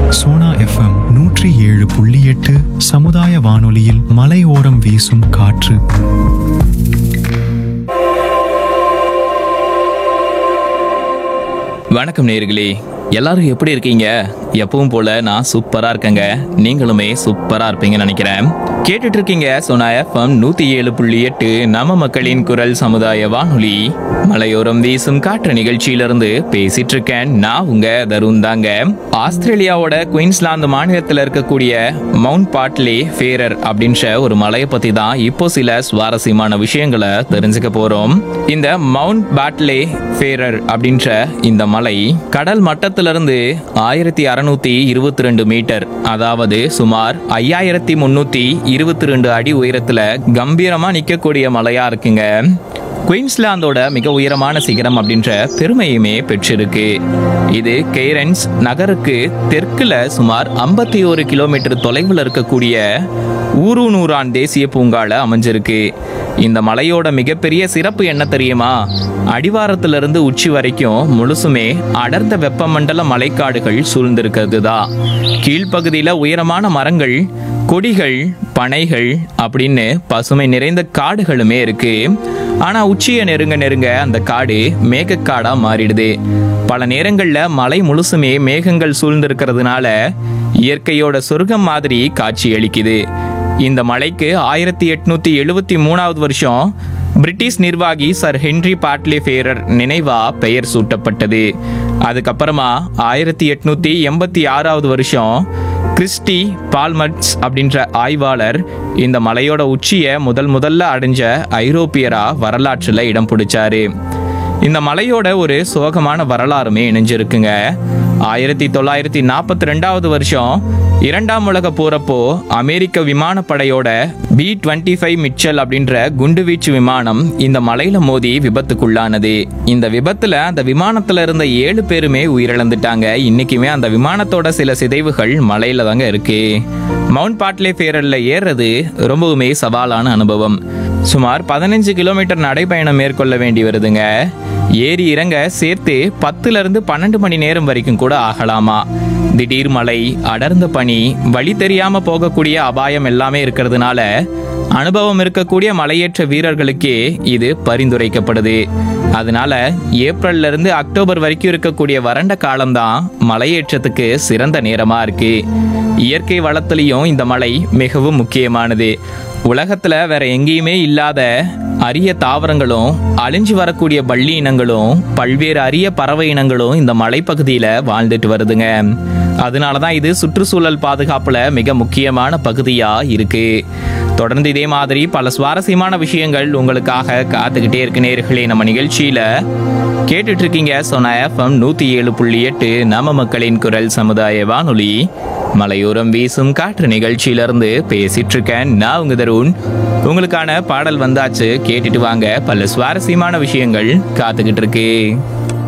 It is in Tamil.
சோனா எஃப்எம் நூற்றி ஏழு புள்ளி எட்டு சமுதாய வானொலியில் மலையோரம் வீசும் காற்று வணக்கம் நேர்களே எல்லாரும் எப்படி இருக்கீங்க எப்பவும் போல நான் சூப்பரா இருக்கேங்க நீங்களுமே சூப்பரா இருப்பீங்கன்னு நினைக்கிறேன் கேட்டுட்டு இருக்கீங்க சோனா எஃப்எம் நூத்தி ஏழு புள்ளி எட்டு நம்ம மக்களின் குரல் சமுதாய வானொலி மலையோரம் வீசும் காற்று நிகழ்ச்சியிலிருந்து பேசிட்டு இருக்கேன் நான் உங்க தருண் தாங்க ஆஸ்திரேலியாவோட குயின்ஸ்லாந்து மாநிலத்தில் இருக்கக்கூடிய மவுண்ட் பாட்லே ஃபேரர் அப்படின்ற ஒரு மலையை பத்தி தான் இப்போ சில சுவாரஸ்யமான விஷயங்களை தெரிஞ்சுக்க போறோம் இந்த மவுண்ட் பாட்லே ஃபேரர் அப்படின்ற இந்த மலை கடல் மட்டத்திலிருந்து ஆயிரத்தி அறுநூத்தி இருபத்தி ரெண்டு மீட்டர் அதாவது சுமார் ஐயாயிரத்தி முன்னூத்தி இருபத்தி ரெண்டு அடி உயரத்துல கம்பீரமா நிக்கக்கூடிய மலையா இருக்குங்க குயின்ஸ்லாந்தோட மிக உயரமான சிகரம் அப்படின்ற பெருமையுமே பெற்றிருக்கு இது கெய்ரன்ஸ் நகருக்கு தெற்குல சுமார் ஐம்பத்தி ஒரு கிலோமீட்டர் தொலைவில் இருக்கக்கூடிய ஊருநூரான் தேசிய பூங்கால அமைஞ்சிருக்கு இந்த மலையோட மிகப்பெரிய சிறப்பு என்ன தெரியுமா அடிவாரத்திலிருந்து உச்சி வரைக்கும் முழுசுமே அடர்ந்த வெப்பமண்டல மலைக்காடுகள் சூழ்ந்திருக்கிறது தான் கீழ்ப்பகுதியில உயரமான மரங்கள் கொடிகள் பனைகள் அப்படின்னு பசுமை நிறைந்த காடுகளுமே இருக்கு ஆனா உச்சியை நெருங்க நெருங்க அந்த காடு மேகக்காடா மாறிடுது பல நேரங்கள்ல மலை முழுசுமே மேகங்கள் சூழ்ந்திருக்கிறதுனால இயற்கையோட சொர்க்கம் மாதிரி காட்சி அளிக்குது இந்த மலைக்கு ஆயிரத்தி எட்நூத்தி எழுபத்தி மூணாவது வருஷம் பிரிட்டிஷ் நிர்வாகி சர் ஹென்றி பாட்லே ஃபேரர் நினைவா பெயர் சூட்டப்பட்டது அதுக்கப்புறமா ஆயிரத்தி எட்நூத்தி எண்பத்தி ஆறாவது வருஷம் கிறிஸ்டி பால்மட்ஸ் அப்படின்ற ஆய்வாளர் இந்த மலையோட உச்சியை முதல் முதல்ல அடைஞ்ச ஐரோப்பியரா வரலாற்றுல இடம் பிடிச்சாரு இந்த மலையோட ஒரு சோகமான வரலாறுமே இணைஞ்சிருக்குங்க ஆயிரத்தி தொள்ளாயிரத்தி நாற்பத்தி ரெண்டாவது வருஷம் இரண்டாம் உலக போறப்போ அமெரிக்க விமானப்படையோட பி டுவெண்ட்டி ஃபைவ் மிச்சல் அப்படின்ற குண்டுவீச்சு விமானம் இந்த மலையில மோதி விபத்துக்குள்ளானது இந்த விபத்துல அந்த விமானத்துல இருந்த ஏழு பேருமே உயிரிழந்துட்டாங்க இன்னைக்குமே அந்த விமானத்தோட சில சிதைவுகள் மலையில தாங்க இருக்கு மவுண்ட் பாட்லே ஃபேரல்ல ஏறுறது ரொம்பவுமே சவாலான அனுபவம் சுமார் பதினஞ்சு கிலோமீட்டர் நடைப்பயணம் மேற்கொள்ள வேண்டி வருதுங்க ஏறி இறங்க சேர்த்து பத்துல இருந்து பன்னெண்டு மணி நேரம் வரைக்கும் கூட ஆகலாமா திடீர் மழை அடர்ந்த பனி வழி தெரியாம போகக்கூடிய அபாயம் எல்லாமே இருக்கிறதுனால அனுபவம் இருக்கக்கூடிய மலையேற்ற வீரர்களுக்கே இது பரிந்துரைக்கப்படுது அதனால ஏப்ரல்ல இருந்து அக்டோபர் வரைக்கும் இருக்கக்கூடிய வறண்ட காலம்தான் மலையேற்றத்துக்கு சிறந்த நேரமா இருக்கு இயற்கை வளத்திலையும் இந்த மலை மிகவும் முக்கியமானது உலகத்துல வேற எங்கேயுமே இல்லாத அரிய தாவரங்களும் அழிஞ்சு வரக்கூடிய பள்ளி இனங்களும் பல்வேறு அரிய பறவை இனங்களும் இந்த மலைப்பகுதியில வாழ்ந்துட்டு வருதுங்க அதனாலதான் இது சுற்றுச்சூழல் பாதுகாப்புல மிக முக்கியமான பகுதியா இருக்கு தொடர்ந்து இதே மாதிரி பல சுவாரஸ்யமான விஷயங்கள் உங்களுக்காக காத்துக்கிட்டே இருக்கு நேர்களே நம்ம நிகழ்ச்சியில கேட்டுட்டு இருக்கீங்க சொன்ன எஃப்எம் நூத்தி ஏழு புள்ளி எட்டு நம்ம மக்களின் குரல் சமுதாய வானொலி மலையோரம் வீசும் காற்று நிகழ்ச்சியிலிருந்து பேசிட்டு இருக்கேன் நான் உங்க தருண் உங்களுக்கான பாடல் வந்தாச்சு கேட்டுட்டு வாங்க பல சுவாரஸ்யமான விஷயங்கள் காத்துக்கிட்டு இருக்கு